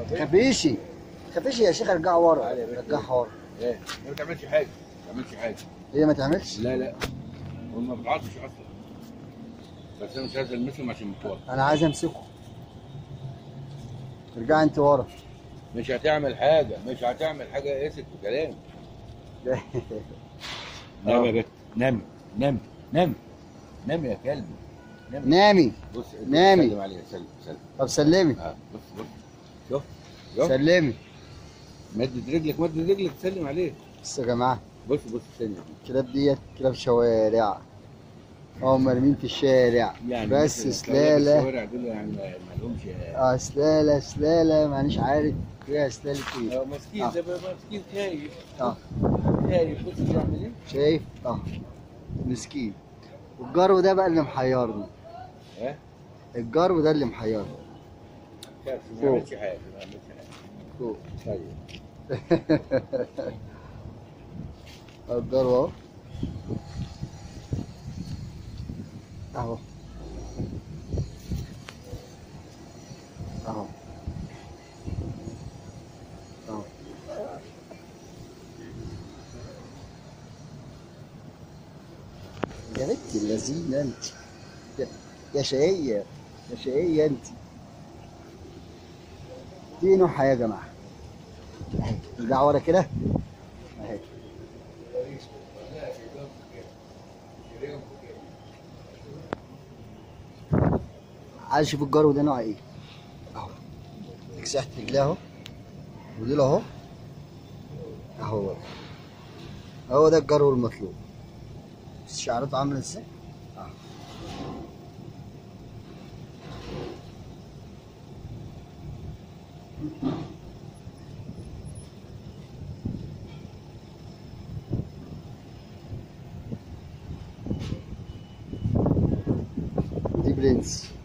خفيشي خفيشي يا شيخ ارجع ورا تعالى يا باشا. رجعها ورا ايه ما بتعملش حاجه ما بتعملش حاجه هي ما تعملش لا لا هو ما بتعضش اصلا بس انا مش عايز المسهم عشان مطول انا عايز امسكه ارجع انت ورا مش هتعمل حاجه مش هتعمل حاجه اسك بكلام نام يا بت نام نام نام نام يا كلب نام نامي بص نامي. سلم عليه سلم سلم طب سلمي اه بص بص شوف شوف سلمي مدد رجلك مدد رجلك سلم عليه بص يا جماعه بص بص سلم الكلاب ديت كلاب شوارع هم مرمين في الشارع بس مثل سلاله الشوارع دول يعني ما ما لهمش اه سلاله سلاله مانيش عارف فيها سلاله ايه آه، مسكين آه. ده بقى مسكين خايف اه خايف بص بيعمل ايه شايف اه مسكين والجرو ده بقى اللي محيرني ها الجرو ده اللي محيرني خايف ما فوق. يعملش حاجه ما يعملش حاجه فوق طيب الجرو اهو اهو اهو اهو يا بنت اللذينة انت يا- يا شقية يا شقية انت دي نوعها يا جماعة اهي ارجع ورا كده اهي عايز اشوف الجرو ده نوع ايه اهو تكسحت رجليه اهو ودول اهو اهو هو ده الجرو المطلوب بس شعرته عامله ازاي اهو دي برنس